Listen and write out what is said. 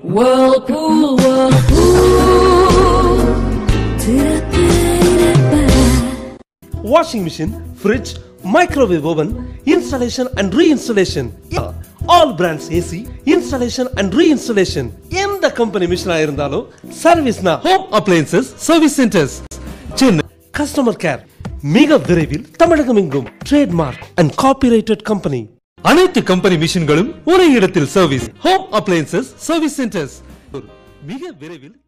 Whirlpool, whirlpool. Tira-tira-tira-ba. washing machine, fridge, microwave oven, installation and reinstallation. Yeah. All brands AC, installation and reinstallation. எந்த company மிஷினா இருந்தாலும் சர்வீஸ்னா home appliances service centres Chennai customer care மிக விரைவில் தமிழகம் எங்கும் trademark and copyrighted company அனைத்து company மிஷின்களும் ஒரே இடத்தில் service home appliances service centres மிக விரைவில்